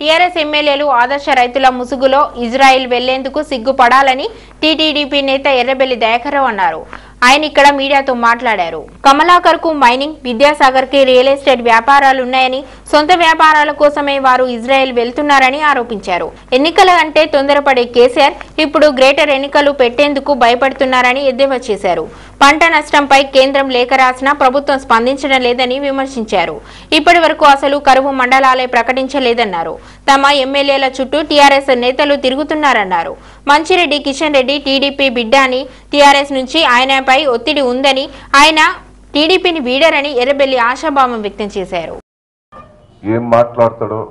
TRS ఎమ్మెల్యేలు ఆదర్శ రైతుల ముసుగులో ఇజ్రాయిల్ వెళ్లేందుకు సిగ్గుపడాలని టీటీడీపీ నేత ఎర్రబెల్లి దయాకర్రావు అన్నారు ఆయన ఇక్కడ మీడియాతో మాట్లాడారు కమలాకర్ కు మైనింగ్ విద్యాసాగర్ కి రియల్ ఎస్టేట్ వ్యాపారాలు ఉన్నాయని సొంత వ్యాపారాల కోసమే వారు ఇజ్రాయెల్ వెళ్తున్నారని ఆరోపించారు ఎన్నికల అంటే తొందరపడే కేసీఆర్ ఇప్పుడు గ్రేటర్ ఎన్నికలు పెట్టేందుకు భయపడుతున్నారని ఎద్దేవా చేశారు పంట నష్టంపై కేంద్రం లేఖ రాసినా ప్రభుత్వం స్పందించడం లేదని విమర్శించారు ఇప్పటి వరకు అసలు కరువు మండలాలే ప్రకటించలేదన్నారు తమ ఎమ్మెల్యేల చుట్టూ టీఆర్ఎస్ నేతలు తిరుగుతున్నారన్నారు మంచిరెడ్డి కిషన్ రెడ్డి టీడీపీ బిడ్డ అని టీఆర్ఎస్ నుంచి ఆయనపై ఒత్తిడి ఉందని ఆయన టీడీపీని వీడరని ఎర్రబెల్లి ఆశాభావం వ్యక్తం చేశారు ఏం మాట్లాడతాడో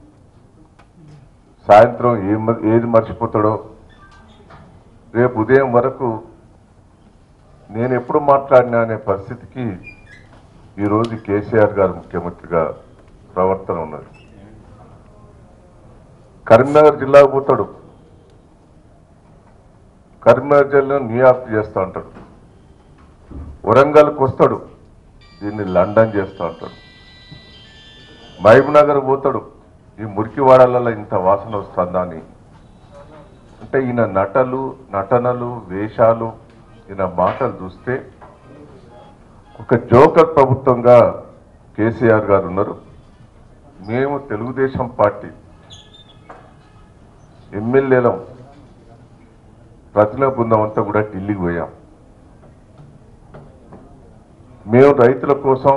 సాయంత్రం ఏం మ- ఏది మర్చిపోతాడో రేపు ఉదయం వరకు నేను ఎప్పుడు మాట్లాడినా అనే పరిస్థితికి ఈరోజు కేసీఆర్ గారు ముఖ్యమంత్రిగా ప్రవర్తన ఉన్నది కరీంనగర్ జిల్లాకు పోతాడు కరీంనగర్ జిల్లా న్యూయార్క్ చేస్తా అంటాడు వరంగల్కి వస్తాడు దీన్ని లండన్ చేస్తా అంటాడు మహబూబ్నగర్ పోతాడు ఈ మురికి వాడలలో ఇంత వాసన వస్తుందా అని అంటే ఈయన నటలు నటనలు వేషాలు ఈయన మాటలు చూస్తే ఒక జోకర్ ప్రభుత్వంగా కేసీఆర్ గారు ఉన్నారు మేము తెలుగుదేశం పార్టీ ఎమ్మెల్యేలం ప్రతినిధి బృందం అంతా కూడా ఢిల్లీకి పోయాం మేము రైతుల కోసం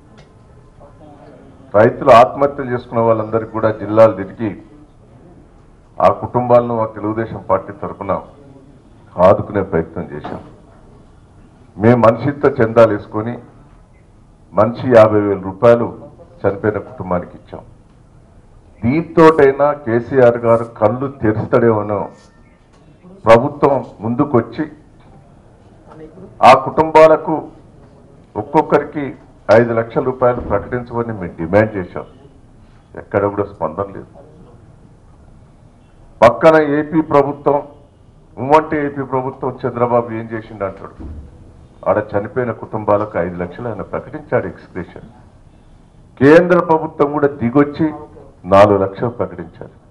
రైతులు ఆత్మహత్యలు చేసుకున్న వాళ్ళందరికీ కూడా జిల్లాలు తిరిగి ఆ కుటుంబాలను మా తెలుగుదేశం పార్టీ తరఫున ఆదుకునే ప్రయత్నం చేశాం మేము మనిషితో చందాలు వేసుకొని మనిషి యాభై వేల రూపాయలు చనిపోయిన కుటుంబానికి ఇచ్చాం దీంతోటైనా కేసీఆర్ గారు కళ్ళు తెరుస్తాడేమో ప్రభుత్వం ముందుకొచ్చి ఆ కుటుంబాలకు ఒక్కొక్కరికి ఐదు లక్షల రూపాయలు ప్రకటించమని మేము డిమాండ్ చేశాం ఎక్కడ కూడా స్పందన లేదు పక్కన ఏపీ ప్రభుత్వం ఉమ్మంటే ఏపీ ప్రభుత్వం చంద్రబాబు ఏం చేసిండు అంటాడు ఆడ చనిపోయిన కుటుంబాలకు ఐదు లక్షలు ఆయన ప్రకటించాడు ఎక్స్ప్రెషన్ కేంద్ర ప్రభుత్వం కూడా దిగొచ్చి నాలుగు లక్షలు ప్రకటించారు